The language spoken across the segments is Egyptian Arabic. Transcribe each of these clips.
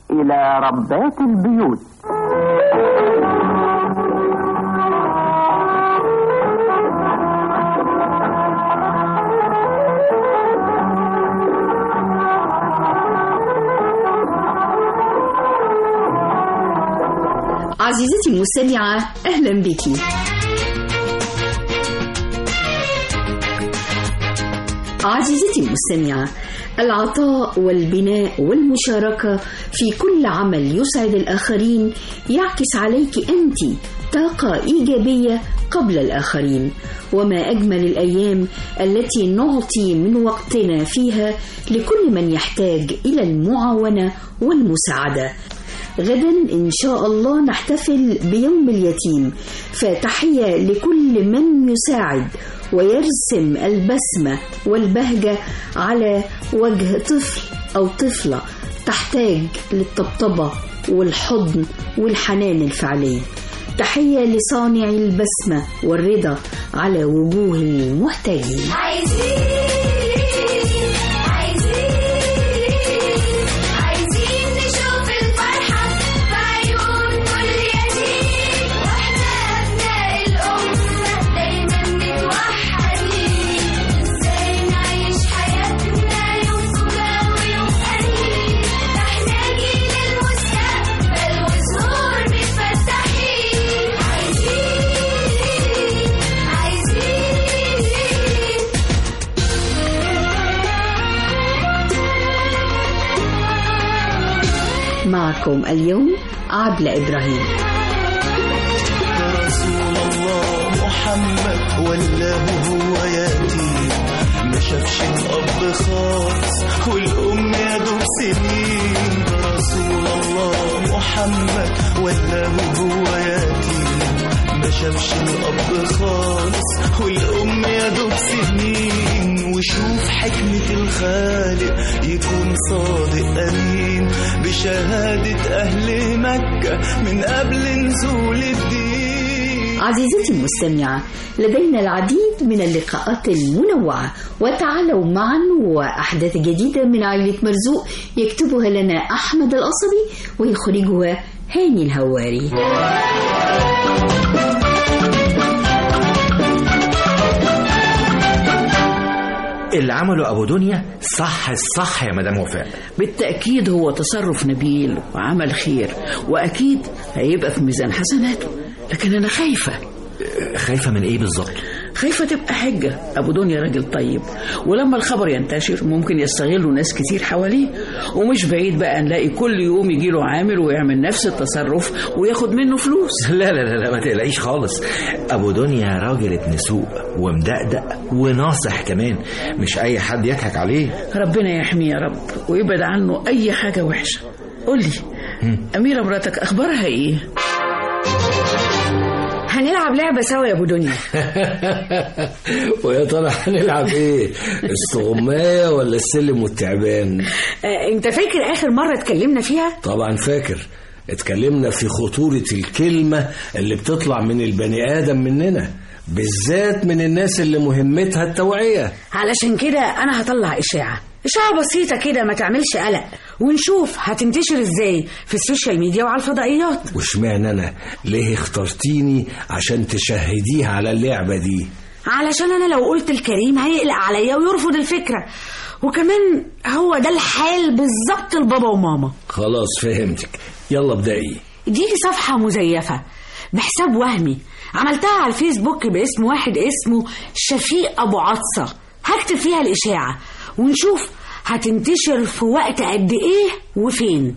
إلى ربات البيوت عزيزتي المستمعة أهلا بك عزيزتي المستمعة العطاء والبناء والمشاركة في كل عمل يسعد الآخرين يعكس عليك أنت طاقة إيجابية قبل الآخرين وما أجمل الأيام التي نعطي من وقتنا فيها لكل من يحتاج إلى المعاونة والمساعدة غدا إن شاء الله نحتفل بيوم اليتيم فتحية لكل من يساعد ويرسم البسمة والبهجة على وجه طفل أو طفلة تحتاج للطبطبة والحضن والحنان الفعلي تحية لصانعي البسمة والرضا على وجوه المحتاجين عايزين عايزين عايزين نشوف الفرحة في عيون كل يتيم واحنا أبناء الأمة دايما متوحدين ازاي نعيش حياتنا يوم فجأة ويوم قريب ده احنا جيل المستقبل وزهور متفتحين عايزين عايزين معكم اليوم عبلة إبراهيم رسول الله محمد ولاه هو يتيم ما شافش الأب خالص والأم يا دوب سنين ده رسول الله محمد ولاه هو يتيم ما شافش الأب خالص والأم يا دوب سنين وشوف حكمة الخالق يكون صادق أمين بشهادة أهل مكة من قبل نزول الدين عزيزتي المستمعة لدينا العديد من اللقاءات المنوعة وتعالوا معا وأحداث جديدة من عائلة مرزوق يكتبها لنا أحمد القصبي ويخرجها هاني الهواري اللي عمله ابو دنيا صح الصح يا مدام وفاء بالتأكيد هو تصرف نبيل وعمل خير وأكيد هيبقى في ميزان حسناته لكن أنا خايفة خايفه من ايه بالظبط خايفة تبقى حجة أبو دنيا راجل طيب ولما الخبر ينتشر ممكن يستغله ناس كتير حواليه ومش بعيد بقى نلاقي كل يوم يجيله عامل ويعمل نفس التصرف وياخد منه فلوس لا لا لا, لا ما تقلقيش خالص ابو دنيا راجل ابن سوق ومدقدق وناصح كمان مش اي حد يضحك عليه ربنا يحميه يا رب ويبعد عنه أي حاجة وحشة قولي أميرة مراتك أخبارها إيه؟ هنلعب لعبة سوا يا أبو دنيا ويا ترى هنلعب ايه الصغمايه ولا السلم والتعبان آه، أنت فاكر آخر مرة اتكلمنا فيها؟ طبعا فاكر اتكلمنا في خطورة الكلمة اللي بتطلع من البني آدم مننا بالذات من الناس اللي مهمتها التوعية علشان كده أنا هطلع إشاعة إشاعة بسيطة كده ما تعملش قلق ونشوف هتنتشر إزاي في السوشيال ميديا وعلى الفضائيات واشمعنى أنا ليه اخترتيني عشان تشهديها على اللعبة دي علشان أنا لو قلت الكريم هيقلق عليا ويرفض الفكرة وكمان هو ده الحال بالظبط لبابا وماما خلاص فهمتك يلا ابدأي دي صفحة مزيفة بحساب وهمي عملتها على الفيسبوك باسم واحد اسمه شفيق أبو عطسة هكتب فيها الإشاعة ونشوف هتنتشر في وقت قد إيه وفين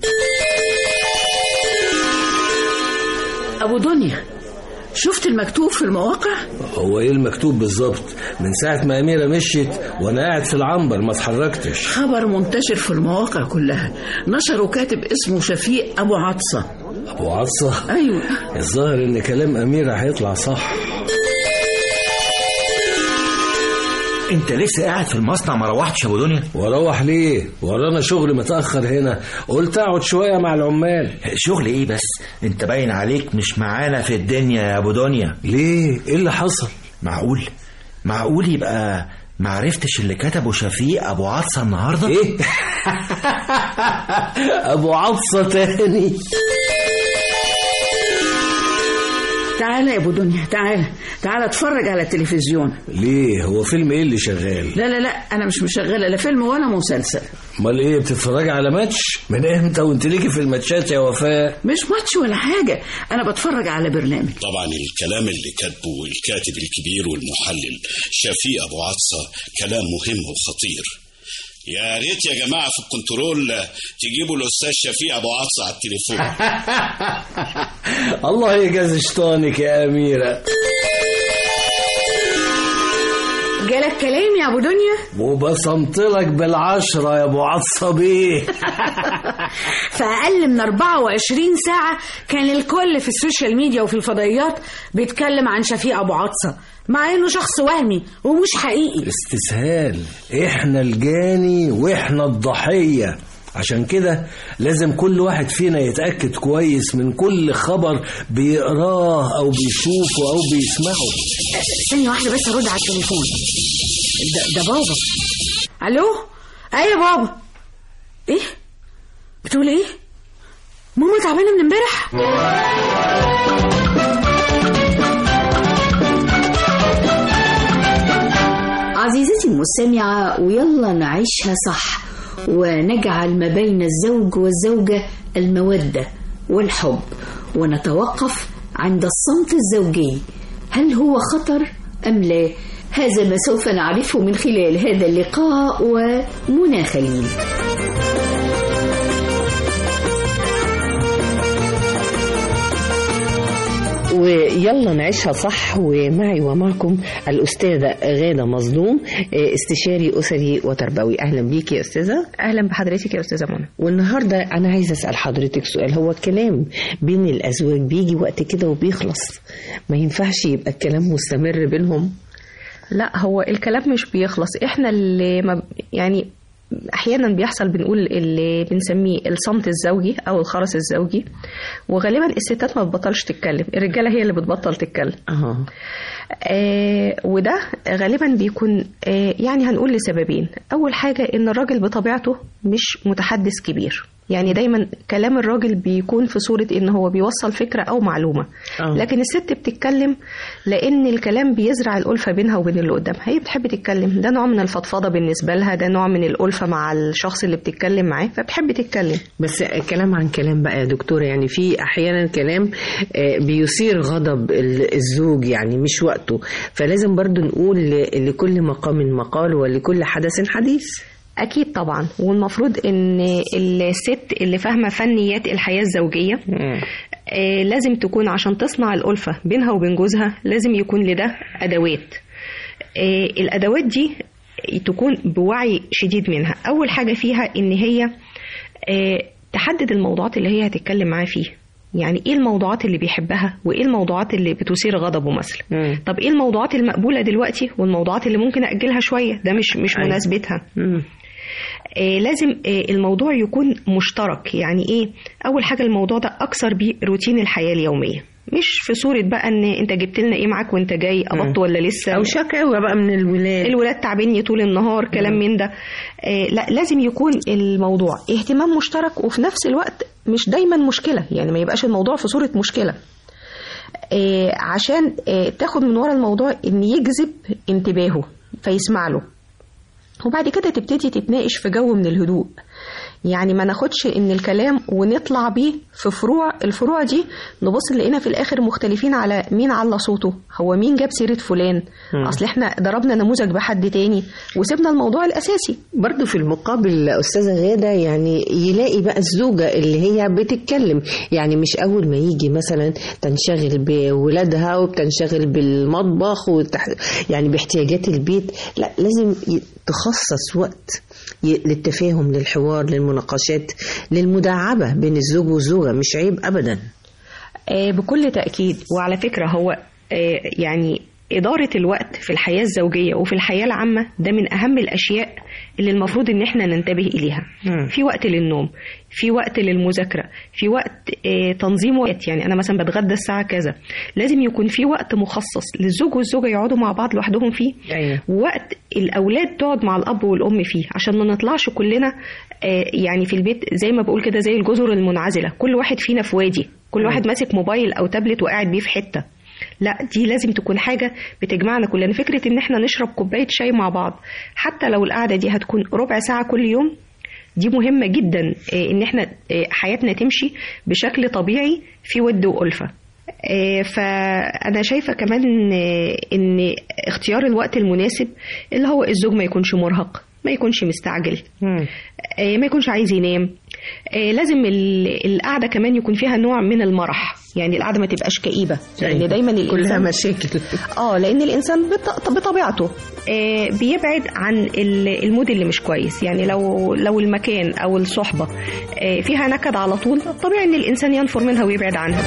أبو دنيا شفت المكتوب في المواقع؟ هو ايه المكتوب بالظبط من ساعة ما أميرة مشيت وأنا قاعد في العنبر ما اتحركتش خبر منتشر في المواقع كلها نشره كاتب اسمه شفيق أبو عطسة أبو عطسة أيوة الظاهر إن كلام أميرة هيطلع صح انت لسه قاعد في المصنع ما روحتش يا ابو دنيا واروح ليه ورانا شغل متأخر هنا قلت اقعد شوية مع العمال شغل ايه بس انت باين عليك مش معانا في الدنيا يا ابو دنيا ليه ايه اللي حصل معقول معقول يبقى ما عرفتش اللي كتبه شفيق ابو عطسه النهارده ايه ابو عطسه تاني تعالى يا ابو دنيا تعالى تعالى اتفرج على التلفزيون ليه هو فيلم ايه اللي شغال لا لا لا انا مش مشغله لا فيلم ولا مسلسل امال ايه بتتفرجي على ماتش من امتى وانت ليكي في الماتشات يا وفاء مش ماتش ولا حاجه انا بتفرج على برنامج طبعا الكلام اللي كاتبه الكاتب الكبير والمحلل شفيق ابو عطسه كلام مهم وخطير يا ريت يا جماعه في الكنترول تجيبوا الاستاذ شفيق ابو عطسه على التليفون الله يجازي شيطانك يا اميره جالك كلام يا ابو دنيا وبصمتلك بالعشرة يا ابو عطسة بيه في اقل من 24 ساعه كان الكل في السوشيال ميديا وفي الفضائيات بيتكلم عن شفيق ابو عطسه مع انه شخص وهمي ومش حقيقي استسهال احنا الجاني واحنا الضحية عشان كده لازم كل واحد فينا يتأكد كويس من كل خبر بيقراه أو بيشوفه أو بيسمعه ثانيه واحده بس ارد على التليفون ده, ده بابا الو ايوه بابا ايه بتقول ايه ماما تعبانه من امبارح عزيزتي المستمعة ويلا نعيشها صح ونجعل ما بين الزوج والزوجة المودة والحب ونتوقف عند الصمت الزوجي هل هو خطر أم لا؟ هذا ما سوف نعرفه من خلال هذا اللقاء ومنى خليل ويلا نعيشها صح ومعي ومعكم الأستاذة غادة مظلوم استشاري أسري وتربوي أهلا بيك يا أستاذة اهلا بحضرتك يا استاذه منى والنهاردة أنا عايزة أسأل حضرتك سؤال هو الكلام بين الأزواج بيجي وقت كده وبيخلص ما ينفعش يبقى الكلام مستمر بينهم لا هو الكلام مش بيخلص احنا اللي ما يعني احيانا بيحصل بنقول اللي بنسميه الصمت الزوجي او الخرس الزوجي وغالبا الستات ما بتبطلش تتكلم الرجاله هي اللي بتبطل تتكلم اه آه وده غالبا بيكون آه يعني هنقول لسببين اول حاجه ان الراجل بطبيعته مش متحدث كبير يعني دايما كلام الراجل بيكون في صورة ان هو بيوصل فكرة او معلومة آه. لكن الست بتتكلم لان الكلام بيزرع الألفة بينها وبين اللي قدامها هي بتحب تتكلم ده نوع من الفضفضة بالنسبة لها ده نوع من الألفة مع الشخص اللي بتتكلم معاه فبتحب تتكلم بس كلام عن كلام بقى يا دكتورة يعني في أحيانا كلام آه، بيثير غضب ال- الزوج يعني مش وقته فلازم برضو نقول ل- لكل مقام مقال ولكل حدث حديث أكيد طبعا والمفروض إن الست اللي فاهمة فنيات الحياة الزوجية آه، لازم تكون عشان تصنع الألفة بينها وبين جوزها لازم يكون لده أدوات آه، الأدوات دي تكون بوعي شديد منها أول حاجة فيها إن هي آه، تحدد الموضوعات اللي هي هتتكلم معاه فيه يعني ايه الموضوعات اللي بيحبها وايه الموضوعات اللي بتثير غضبه مثلا طب ايه الموضوعات المقبوله دلوقتي والموضوعات اللي ممكن اجلها شويه ده مش مش أيوة. مناسبتها آه لازم آه الموضوع يكون مشترك يعني ايه اول حاجه الموضوع ده اكثر بيه روتين الحياه اليوميه مش في صوره بقى ان انت جبت لنا ايه معاك وانت جاي قبضت ولا لسه أو شكاوى بقى من الولاد الولاد تعبني طول النهار كلام من ده آه لا لازم يكون الموضوع اهتمام مشترك وفي نفس الوقت مش دايما مشكله يعني ما يبقاش الموضوع في صوره مشكله آه عشان آه تاخد من ورا الموضوع ان يجذب انتباهه فيسمع له وبعد كده تبتدي تتناقش في جو من الهدوء يعني ما ناخدش ان الكلام ونطلع بيه في فروع الفروع دي نبص لقينا في الاخر مختلفين على مين على صوته هو مين جاب سيره فلان مم. اصل احنا ضربنا نموذج بحد تاني وسيبنا الموضوع الاساسي برضو في المقابل أستاذة غادة يعني يلاقي بقى الزوجة اللي هي بتتكلم يعني مش أول ما يجي مثلا تنشغل بولادها وبتنشغل بالمطبخ وتح... يعني باحتياجات البيت لا لازم ي- تخصص وقت ي- للتفاهم للحوار للمناقشات للمداعبة بين الزوج والزوجة مش عيب أبدا آه، بكل تأكيد وعلى فكرة هو آه، يعني إدارة الوقت في الحياة الزوجية وفي الحياة العامة ده من أهم الأشياء اللي المفروض إن إحنا ننتبه إليها في وقت للنوم في وقت للمذاكرة في وقت آه، تنظيم وقت يعني أنا مثلا بتغدى الساعة كذا لازم يكون في وقت مخصص للزوج والزوجة يقعدوا مع بعض لوحدهم فيه أيوة. ووقت الأولاد تقعد مع الأب والأم فيه عشان ما نطلعش كلنا آه، يعني في البيت زي ما بقول كده زي الجزر المنعزلة كل واحد فينا في وادي كل واحد ماسك موبايل أو تابلت وقاعد بيه في حتة لا دي لازم تكون حاجة بتجمعنا كلنا فكرة ان احنا نشرب كوباية شاي مع بعض حتى لو القعدة دي هتكون ربع ساعة كل يوم دي مهمة جدا آه، ان احنا آه، حياتنا تمشي بشكل طبيعي في ود وألفة آه، فأنا شايفة كمان إن- إن اختيار الوقت المناسب اللي هو الزوج ما يكونش مرهق ما يكونش مستعجل آه، ما يكونش عايز ينام آه، لازم ال- القعدة كمان يكون فيها نوع من المرح يعني القعدة ما تبقاش كئيبة لأن دايما كلها الإنسان مشاكل اه لان الانسان بط- بطبيعته آه، بيبعد عن ال- المود اللي مش كويس يعني لو لو المكان او الصحبه آه، فيها نكد على طول طبيعي ان الانسان ينفر منها ويبعد عنها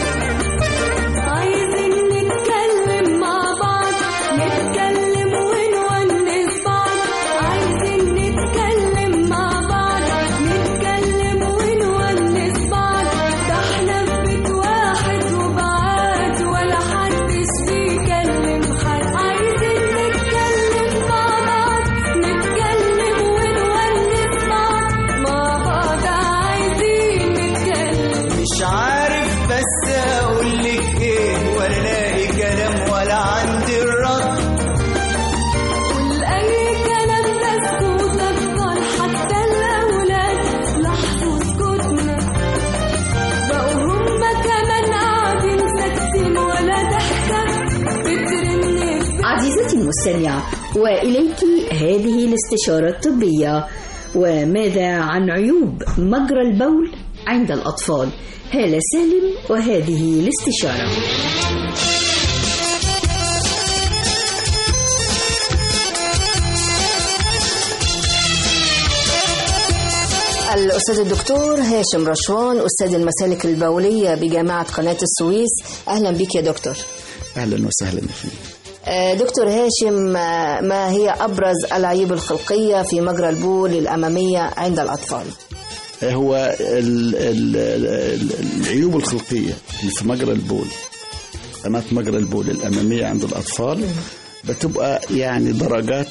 عايزين نتكلم مع بعض نتكلم ونونس بعض عايزين نتكلم مع بعض نتكلم ونونس بعض ده احنا في بيت واحد وبعاد ولا حدش بيكلم حد عايزين نتكلم مع بعض نتكلم ونونس بعض مع بعض عايزين نتكلم مش عارف بس اقول لك ايه ولا الاقي كلام ولا عندي الرد قول أي كلام ده سكوت أكتر حتى الأولاد لاحظوا سكوتنا بقوا هما كمان قاعدين ساكتين ولا ضحكة بترن في عزيزتي المستمعة وإليك هذه الاستشارة الطبية وماذا عن عيوب مجرى البول عند الأطفال هالة سالم وهذه الاستشارة الأستاذ الدكتور هاشم رشوان أستاذ المسالك البولية بجامعة قناة السويس أهلا بك يا دكتور اهلا وسهلا فيك آه، دكتور هاشم آه، ما هي أبرز العيوب الخلقية في مجرى البول الأمامية عند الأطفال هو ال ال ال العيوب الخلقيه اللي في مجرى البول قناه مجرى البول الاماميه عند الاطفال بتبقى يعني درجات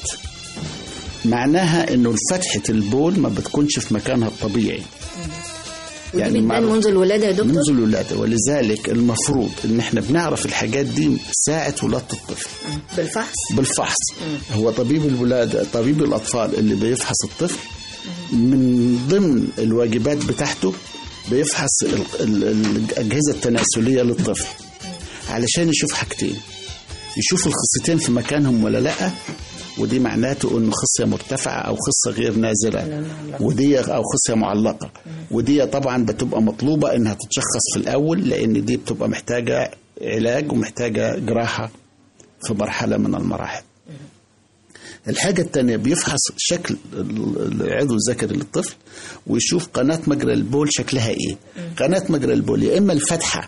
معناها انه فتحه البول ما بتكونش في مكانها الطبيعي ودي بتبان معروف- منذ الولادة يا دكتور منذ الولاده ولذلك المفروض ان احنا بنعرف الحاجات دي ساعه ولاده الطفل بالفحص بالفحص هو طبيب الولادة طبيب الأطفال اللي بيفحص الطفل من ضمن الواجبات بتاعته بيفحص ال- ال- الأجهزة التناسلية للطفل علشان يشوف حاجتين يشوف الخصيتين في مكانهم ولا لأ ودي معناته انه خصية مرتفعة او خصة غير نازلة ودي او خصية معلقة ودي طبعا بتبقى مطلوبة انها تتشخص في الاول لان دي بتبقى محتاجة علاج ومحتاجة جراحة في مرحلة من المراحل الحاجة التانية بيفحص شكل ال- العضو الذكري للطفل ويشوف قناة مجرى البول شكلها ايه قناة مجرى البول يا اما الفتحة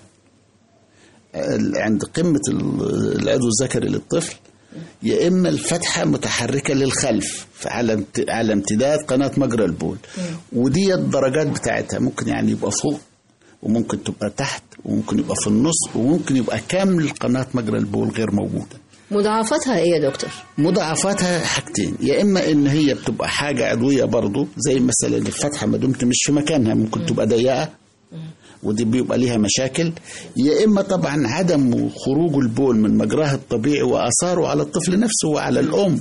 ال- عند قمة ال- العضو الذكري للطفل يا اما الفتحة متحركة للخلف في على امت- على امتداد قناة مجرى البول ودي الدرجات بتاعتها ممكن يعني يبقى فوق وممكن تبقى تحت وممكن يبقى في النص وممكن يبقى كامل قناة مجرى البول غير موجودة مضاعفتها إيه يا دكتور مضاعفاتها حاجتين يا اما ان هي بتبقى حاجه عضويه برضو زي مثلا الفتحه ما دمت مش في مكانها ممكن تبقى ضيقه ودي بيبقى ليها مشاكل يا اما طبعا عدم خروج البول من مجراه الطبيعي واثاره على الطفل نفسه وعلى الام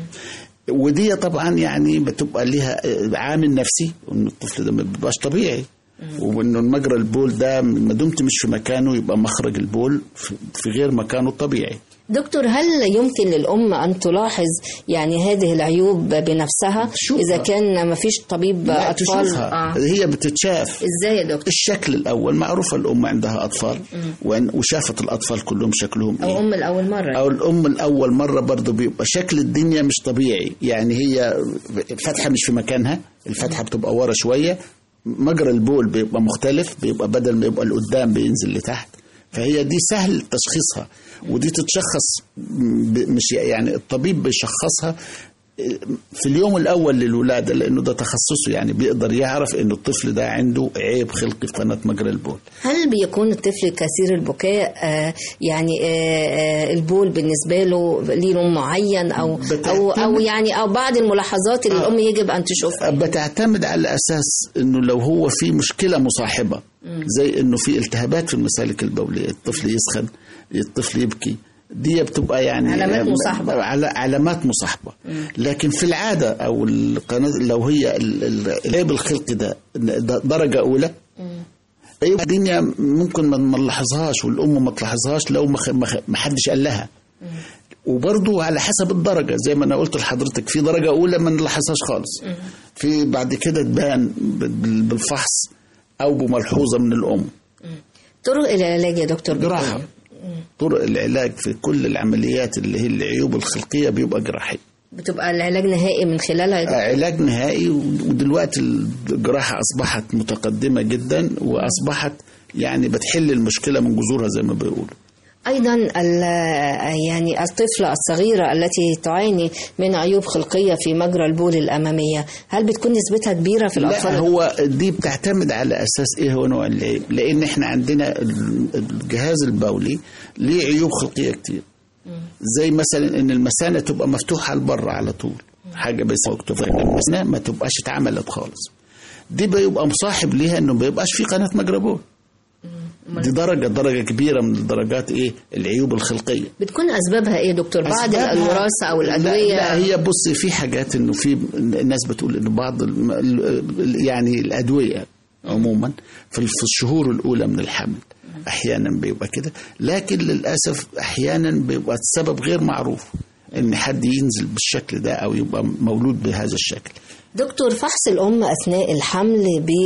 ودي طبعا يعني بتبقى ليها عامل نفسي ان الطفل ده ما بيبقاش طبيعي وانه مجرى البول ده ما دمت مش في مكانه يبقى مخرج البول في في غير مكانه الطبيعي دكتور هل يمكن للأم أن تلاحظ يعني هذه العيوب بنفسها تشوفها. إذا كان ما فيش طبيب لا أطفال تشوفها آه. هي بتتشاف إزاي يا دكتور الشكل الاول معروفه الام عندها اطفال وإن- وشافت الاطفال كلهم شكلهم أو ايه أم الأول مرة او الام الاول مره برضه بيبقى شكل الدنيا مش طبيعي يعني هي الفتحه مش في مكانها الفتحه بتبقى ورا شويه مجرى البول بيبقى مختلف بيبقى بدل ما يبقى لقدام بينزل لتحت فهي دي سهل تشخيصها ودي تتشخص ب- مش يعني الطبيب بيشخصها في اليوم الاول للولاده لانه ده تخصصه يعني بيقدر يعرف انه الطفل ده عنده عيب خلقي في قناه مجرى البول هل بيكون الطفل كثير البكاء آه، يعني آه، آه، البول بالنسبة له ليه لون معين أو أو أو يعني أو بعض الملاحظات اللي الأم يجب أن تشوفها بتعتمد على اساس انه لو هو في مشكله مصاحبه زي انه في التهابات في المسالك البوليه الطفل يسخن الطفل يبكي دي بتبقى يعني علامات مصاحبة. على علامات مصاحبه لكن في العاده او القناه لو هي ال- ال- العيب الخلقي ده ده درجه اولى اي الدنيا ممكن ما ما نلاحظهاش والام ما تلاحظهاش لو ما خ- ما خ- ما حدش قال لها وبرضه على حسب الدرجه زي ما انا قلت لحضرتك في درجه اولى ما نلاحظهاش خالص في بعد كده تبان بال- بالفحص او بملحوظه من الام طرق العلاج يا دكتور جراحه طرق العلاج في كل العمليات اللي هي العيوب الخلقيه بيبقى جراحي بتبقى العلاج نهائي من خلالها يا دكتور؟ علاج نهائي ودلوقتي الجراحه اصبحت متقدمه جدا واصبحت يعني بتحل المشكله من جذورها زي ما بيقولوا أيضا ال- يعني الطفلة الصغيرة التي تعاني من عيوب خلقية في مجرى البول الأمامية هل بتكون نسبتها كبيرة في الأطفال؟ لا هو دي بتعتمد على اساس ايه هو نوع العيب لان احنا عندنا ال- الجهاز البولي ليه عيوب خلقيه كتير زي مثلا ان المثانه تبقى مفتوحه لبره على طول حاجه بس مكتوبه ان المثانه ما تبقاش اتعملت خالص دي بيبقى مصاحب ليها انه ما بيبقاش في قناه مجرى بول دي درجه درجه كبيره من درجات ايه العيوب الخلقيه بتكون أسبابها إيه يا دكتور؟ بعد أسبابها- الوراثة أو الأدوية؟ لا, لا هي بص في حاجات انه في الناس بتقول انه بعض الم- ال- يعني الادويه عموما في في الشهور الاولى من الحمل احيانا بيبقى كده لكن للاسف احيانا بيبقى السبب غير معروف ان حد ينزل بالشكل ده او يبقى مولود بهذا الشكل دكتور فحص الأم أثناء الحمل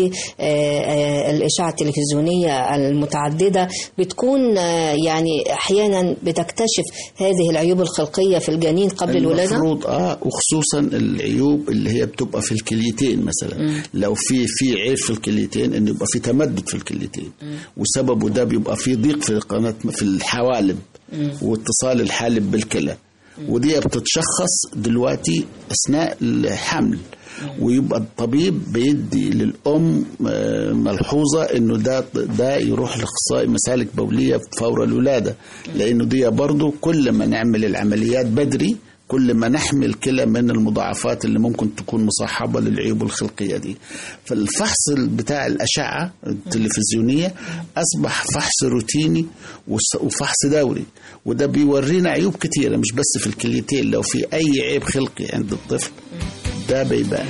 بالإشعة التلفزيونية المتعددة بتكون آه، يعني أحيانا بتكتشف هذه العيوب الخلقية في الجنين قبل الولادة؟ المفروض اه وخصوصا العيوب اللي هي بتبقى في الكليتين مثلا مم. لو في في عيب في الكليتين انه يبقى في تمدد في الكليتين وسببه ده بيبقى في ضيق في قناه في الحوالب واتصال الحالب بالكلى ودي بتتشخص دلوقتي اثناء الحمل ويبقى الطبيب بيدي للام آه، ملحوظه انه ده ده يروح لاخصائي مسالك بوليه فور الولاده لانه دي برضه كل ما نعمل العمليات بدري كل ما نحمي الكلى من المضاعفات اللي ممكن تكون مصاحبه للعيوب الخلقيه دي فالفحص بتاع الاشعه التلفزيونيه اصبح فحص روتيني وس- وفحص دوري وده بيورينا عيوب كتيره مش بس في الكليتين لو في اي عيب خلقي عند الطفل ده بيبان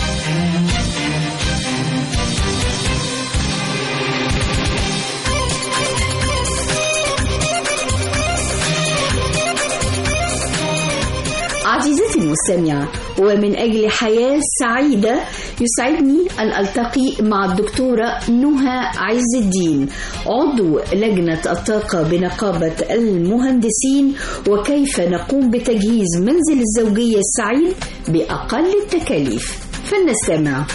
عزيزتي المستمعة ومن أجل حياة سعيدة يسعدني أن ألتقي مع الدكتورة نهى عز الدين عضو لجنة الطاقة بنقابة المهندسين وكيف نقوم بتجهيز منزل الزوجية السعيد بأقل التكاليف فلنستمع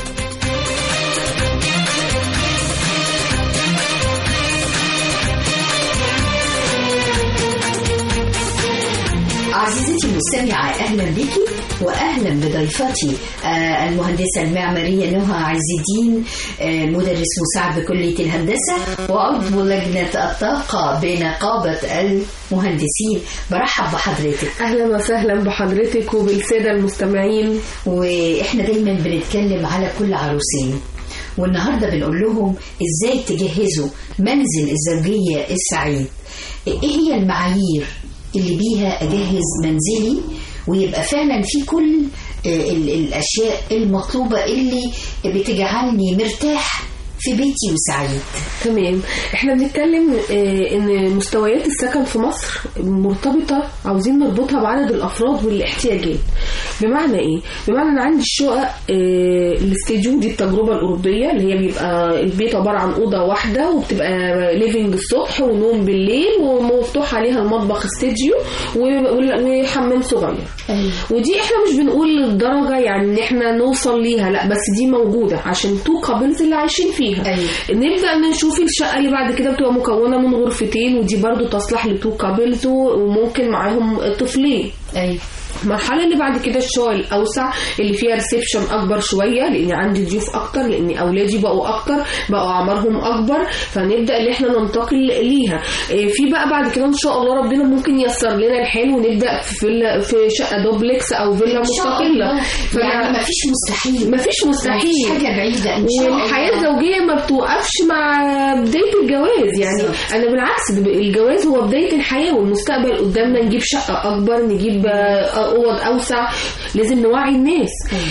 عزيزتي المستمعة أهلا بك وأهلا بضيفتي آه، المهندسة المعمارية نهى عز الدين آه، مدرس مساعد بكلية الهندسة وعضو لجنة الطاقة بنقابة المهندسين برحب بحضرتك اهلا وسهلا بحضرتك وبالساده المستمعين واحنا دايما بنتكلم على كل عروسين والنهارده بنقول لهم ازاي تجهزوا منزل الزوجيه السعيد ايه هي المعايير اللي بيها اجهز منزلي ويبقى فعلا في كل آه، ال- الاشياء المطلوبه اللي بتجعلني مرتاح في بيتي وسعيد تمام احنا بنتكلم آه، ان مستويات السكن في مصر مرتبطه عاوزين نربطها بعدد الافراد والاحتياجات بمعنى ايه بمعنى ان عندي الشقق آه، الاستديو دي التجربه الاوروبيه اللي هي بيبقى البيت عباره عن اوضه واحده وبتبقى ليفنج الصبح ونوم بالليل ومفتوح عليها المطبخ استديو و- وال- وحمام صغير ودي احنا مش بنقول للدرجه يعني ان احنا نوصل ليها لا بس دي موجوده عشان تو كابلز اللي عايشين فيها فيها نبدا نشوف الشقه اللي بعد كده بتبقى مكونه من غرفتين ودي برضو تصلح لتو كابلز وممكن معاهم طفلين ايوه المرحله اللي بعد كده الشقق الاوسع اللي فيها ريسبشن اكبر شويه لان عندي ضيوف اكتر لان اولادي بقوا اكتر بقوا اعمارهم اكبر فنبدا ان احنا ننتقل ليها إيه، في بقى بعد كده ان شاء الله ربنا ممكن ييسر لنا الحال ونبدا في ال- في شقه دوبلكس او فيلا إن شاء مستقله الله. يعني مفيش مستحيل مفيش مستحيل مفيش حاجة بعيدة إن شاء الله. والحياه الزوجيه ما بتوقفش مع بدايه الجواز يعني انا بالعكس ده الجواز هو بدايه الحياه والمستقبل قدامنا نجيب شقه اكبر نجيب آه، اوض اوسع لازم نوعي الناس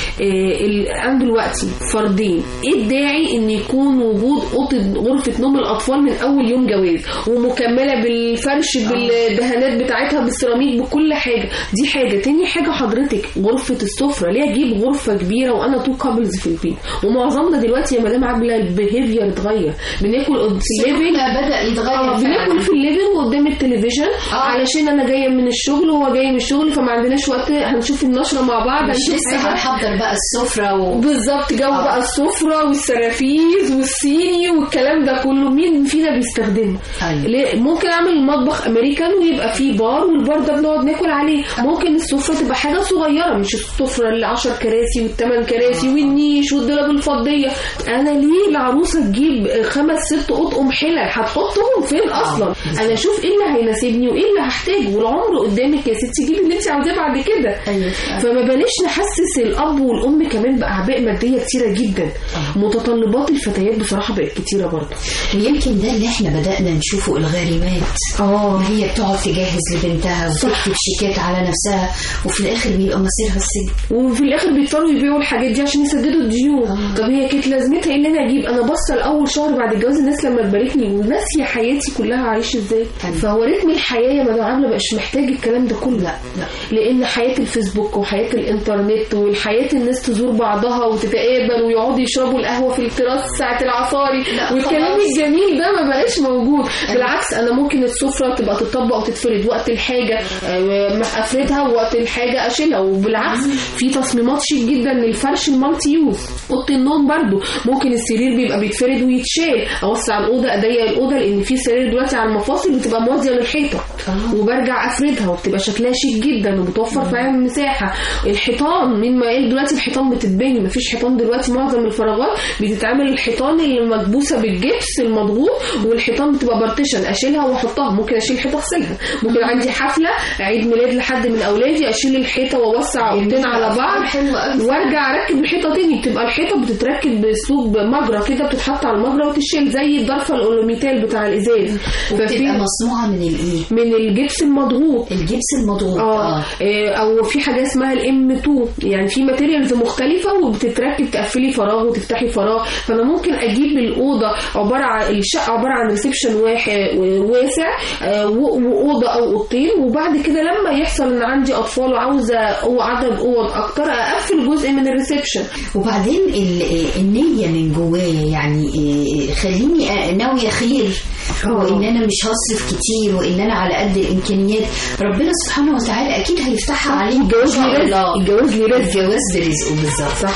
آه، ال- انا دلوقتي فردين ايه الداعي ان يكون وجود اوضه غرفه نوم الاطفال من اول يوم جواز ومكمله بالفرش بالدهانات بتاعتها بالسيراميك بكل حاجه دي حاجه تاني حاجه حضرتك غرفه السفره ليه اجيب غرفه كبيره وانا تو كابلز في البيت ومعظمنا دلوقتي يا مدام عبله البيهيفير اتغير بناكل قد- في الليفنج سلوكنا بدأ يتغير آه، فعلاً. بناكل في الليفنج قدام التلفزيون علشان انا جايه من الشغل وهو جاي من الشغل فما عندناش وقت هنشوف النشره مع بعض مش هنشوف لسه حاجة. هنحضر بقى السفرة و... بالظبط جو بقى السفره والسرافيز والصيني والكلام ده كله مين فينا بيستخدمه ليه؟ ممكن اعمل المطبخ امريكان ويبقى فيه بار والبار ده بنقعد ناكل عليه ممكن السفره تبقى حاجه صغيره مش السفره اللي 10 كراسي والثمان كراسي والنيش والدولاب الفضيه انا ليه العروسه تجيب خمس ست اطقم حلل هتحطهم فين اصلا انا اشوف ايه اللي هيناسبني وايه اللي هحتاجه والعمر قدامك يا ستي جيبي اللي انت عاوزاه بعد كده فما بلاش نحسس الاب والام كمان باعباء ماديه كتيره جدا متطلبات الفتيات بصراحه بقت كتيره برضه ويمكن ده اللي احنا بدأنا نشوفه الغارمات اه هي بتقعد تجهز لبنتها وتكتب شيكات على نفسها وفي الاخر بيبقى مصيرها السجن وفي الاخر بيضطروا يبيعوا الحاجات دي عشان يسددوا الديون طب هي كانت لازمتها ايه اللي انا اجيب انا باصه لاول شهر بعد الجواز الناس لما تباركني وناسيه حياتي كلها عايش ازاي فهو رتم الحياه يا مدام عامله بقاش محتاج الكلام ده كله لا لا لان حياه الفيسبوك وحياه الانترنت والحياه الناس تزور بعضها وتتقابل ويقعدوا يشربوا القهوه في التراس ساعه العصاري والكلام خلاص. الجميل ده ما بقاش موجود بالعكس انا ممكن السفره تبقى تطبق وتتفرد وقت الحاجه آه، ما افردها ووقت الحاجه اشيلها وبالعكس في تصميمات شيك جدا للفرش المالتي يوز اوضه النوم برضو ممكن السرير بيبقى بيتفرد ويتشال اوسع الاوضه اضيق الاوضه لان في سرير دلوقتي على المفاصل بتبقى موازيه للحيطه وبرجع افردها وبتبقى شكلها شيك جدا وبتوفر فعلا مساحه الحيطان مين ما قال دلوقتي الحيطان بتتبني مفيش حيطان دلوقتي معظم الفراغات بتتعمل الحيطان اللي مكبوسه بالجبس المضغوط والحيطان بتبقى بارتيشن اشيلها واحطها ممكن اشيل حيطه اغسلها ممكن عندي حفله عيد ميلاد لحد من اولادي اشيل الحيطه واوسع اوضتين على بعض وارجع اركب الحيطه تاني بتبقى الحيطه بتتركب باسلوب مجرى كده بتتحط على المجرى وتشيل زي الضرفه الاولوميتال بتاع الازاز وبتبقى مصنوعة من الايه؟ من الجبس المضغوط الجبس المضغوط اه إيه، او في حاجه اسمها الام 2 يعني في ماتيريالز مختلفه وبتتركب تقفلي فراغ وتفتحي فراغ فانا ممكن اجيب الاوضه عباره عن الشقه عباره عن ريسبشن واحد واسع آه، و- واوضه او اوضتين وبعد كده لما يحصل ان عندي اطفال وعاوزه أو عدد اوض اكتر اقفل جزء من الريسبشن وبعدين ال- النية من جوايا يعني إيه، خليني أ- ناوية خير وان انا مش هصرف كتير وان انا على قد الامكانيات ربنا سبحانه وتعالى اكيد هيفتحها عليك الجواز إن شاء ليه رزق. الله. الجواز ليه رزق. الجواز برزقه بالظبط صح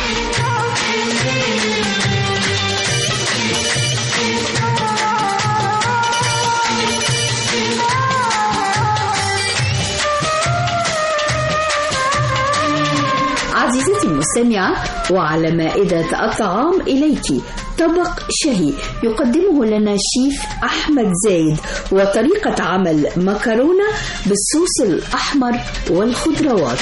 عزيزتي المستمعة وعلى مائدة الطعام إليك طبق شهي يقدمه لنا الشيف أحمد زايد وطريقة عمل مكرونة بالصوص الأحمر والخضروات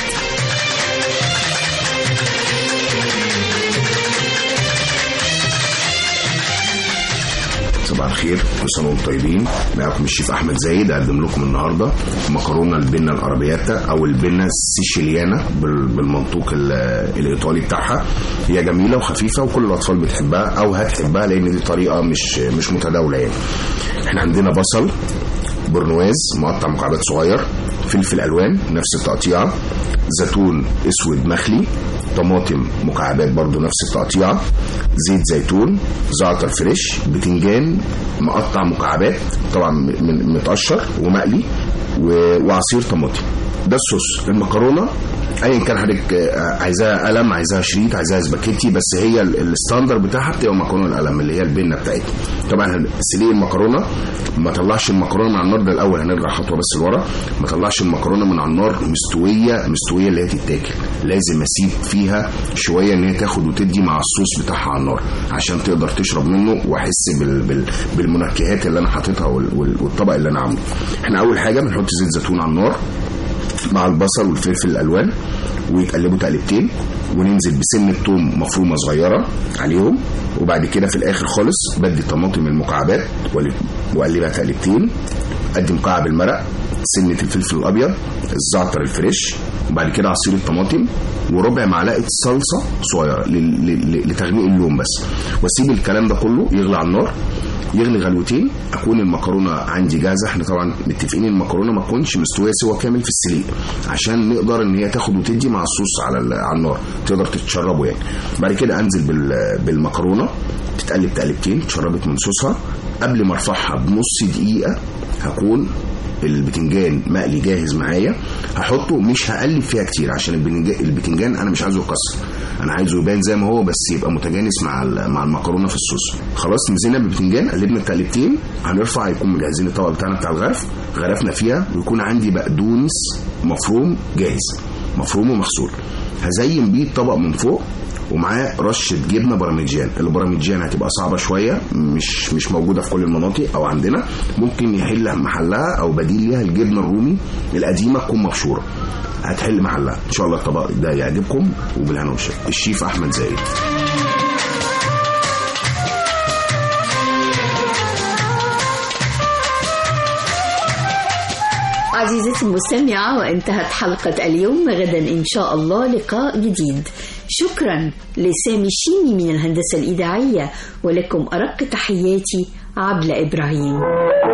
صباح الخير كل سنه وانتم طيبين معاكم الشيف احمد زايد اقدم لكم النهارده مكرونه البنه الارابياتا او البنه السيشيليانا بال- بالمنطوق ال- الايطالي بتاعها هي جميله وخفيفه وكل الاطفال بتحبها او هتحبها لان دي طريقه مش مش متداوله يعني احنا عندنا بصل برنواز مقطع مكعبات صغير فلفل الوان نفس التقطيعه زيتون اسود مخلي طماطم مكعبات برضو نفس التقطيعه زيت زيتون زعتر فريش بتنجان مقطع مكعبات طبعا من متقشر ومقلي و- وعصير طماطم ده الصوص المكرونه ايا كان حضرتك آه، عايزاها قلم عايزاها شريط عايزاها سباكيتي بس هي ال- الستاندر بتاعها بتبقى مكرونه القلم اللي هي البنه بتاعتها طبعا سليق المكرونه ما طلعش المكرونه من على النار ده الاول هنرجع خطوه بس لورا ما طلعش المكرونه من على النار مستويه مستويه اللي هي تتاكل لازم اسيب فيها شويه ان هي تاخد وتدي مع الصوص بتاعها على النار عشان تقدر تشرب منه واحس بال بال بالمنكهات اللي انا حاططها وال- وال- والطبق اللي انا عامله احنا اول حاجه بنحط زيت زيتون على النار مع البصل والفلفل الالوان ويتقلبوا تقلبتين وننزل بسنه توم مفرومه صغيره عليهم وبعد كده في الاخر خالص بدي طماطم المكعبات وال- واقلبها تقلبتين ادي مكعب المرق سنه الفلفل الابيض الزعتر الفريش وبعد كده عصير الطماطم وربع معلقه صلصه صغيره لل- لل- لتغميق اللون بس واسيب الكلام ده كله يغلي على النار يغلي غلوتين اكون المكرونه عندي جاهزه احنا طبعا متفقين المكرونه ما تكونش مستويه سوا كامل في السليق عشان نقدر ان هي تاخد وتدي مع الصوص على ال- على النار تقدر تتشربه يعني بعد كده انزل بال- بالمكرونه تتقلب تقلبتين اتشربت من صوصها قبل ما ارفعها بنص دقيقه هكون البتنجان مقلي جاهز معايا هحطه مش هقلب فيها كتير عشان البتنجان, البتنجان انا مش عايزه يكسر انا عايزه يبان زي ما هو بس يبقى متجانس مع ال- مع المكرونه في الصوص خلاص نزلنا بالبتنجان قلبنا التقلبتين هنرفع يكون مجهزين الطبق بتاعنا بتاع الغرف غرفنا فيها ويكون عندي بقدونس مفروم جاهز مفروم ومغسول هزين بيه الطبق من فوق ومعاه رشه جبنه بارميجان البارميجان هتبقى صعبه شويه مش مش موجوده في كل المناطق او عندنا ممكن يحل محلها او بديل ليها الجبنه الرومي القديمه تكون مبشوره هتحل محلها ان شاء الله الطبق ده يعجبكم وبالهنا والشفا الشيف احمد زايد عزيزتي المستمعة وانتهت حلقة اليوم غدا إن شاء الله لقاء جديد شكرا لسامي الشيمي من الهندسة الإذاعية ولكم أرق تحياتي عبلة إبراهيم